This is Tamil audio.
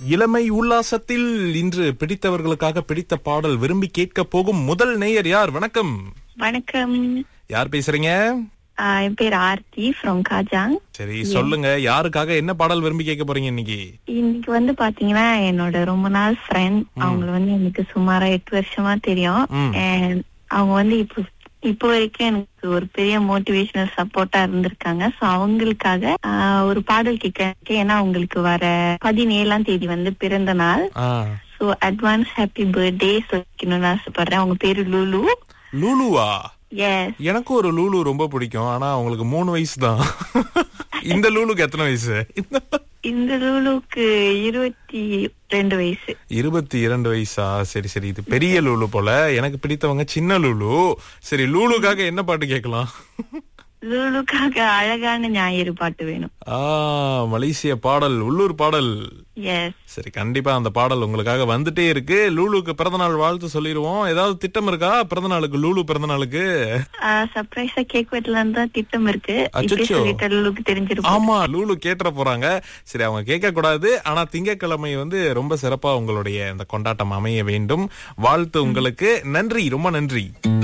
இளமை உல்லாசத்தில் இன்று பிடித்தவர்களுக்காக பிடித்த பாடல் விரும்பி கேட்க போகும் முதல் நேயர் யார் வணக்கம் வணக்கம் யார் பேசுறீங்க ஆஹ் என் பேர் ஆர்த்தி ஃப்ரம் காஜாங் சரி சொல்லுங்க யாருக்காக என்ன பாடல் விரும்பி கேட்க போறீங்க இன்னைக்கு இன்னைக்கு வந்து பாத்தீங்கன்னா என்னோட ரொம்ப நாள் ஃப்ரெண்ட் அவங்கள வந்து எனக்கு சுமாரா எட்டு வருஷமா தெரியும் ம். And அவங்க வந்து இப்போ இப்போ வரைக்கும் எனக்கு ஒரு பெரிய மோட்டிவேஷனல் சப்போர்ட்டா இருந்திருக்காங்க சோ அவங்களுக்காக ஆஹ், ஒரு பாடல் கேட்க ஏன்னா அவங்களுக்கு வர பதினேழாம் தேதி வந்து பிறந்த நாள் ஆ, சோ அட்வான்ஸ் ஹாப்பி பர்த்டே சொல்லிக்கணும்னு ஆசைப்படுறேன் அவங்க பேரு லூலு லூலுவா எஸ் எனக்கு ஒரு லூலு ரொம்ப பிடிக்கும் ஆனா அவங்களுக்கு மூணு வயசு தான் இந்த லூலுக்கு எத்தனை வயசு இந்த லூலுக்கு இருபத்தி ரெண்டு வயசு இருபத்தி இரண்டு வயசா சரி சரி இது பெரிய லூலு போல எனக்கு பிடித்தவங்க சின்ன லூலு சரி லூலுக்காக என்ன பாட்டு கேட்கலாம் லூலுக்காக அழகான ஞாயிறு பாட்டு வேணும் ஆ மலேசிய பாடல் உள்ளூர் பாடல் எஸ் சரி கண்டிப்பா அந்த பாடல் உங்களுக்காக வந்துட்டே இருக்கு லூலுக்கு பிறந்த நாள் வாழ்த்து சொல்லிடுவோம் ஏதாவது திட்டம் இருக்கா பிறந்த நாளுக்கு லூலு பிறந்த நாளுக்கு சர்ப்ரைஸா கேக் வெட்டலாம் தான் திட்டம் இருக்கு இப்படி அச்சச்சோ. சொல்லிட்டு லூலுக்கு தெரிஞ்சிருக்கும் ஆமா லூலு கேட்டுற போறாங்க சரி அவங்க கேட்க கூடாது ஆனா திங்கட்கிழமை வந்து ரொம்ப சிறப்பா உங்களுடைய இந்த கொண்டாட்டம் அமைய வேண்டும் வாழ்த்து உங்களுக்கு நன்றி ரொம்ப நன்றி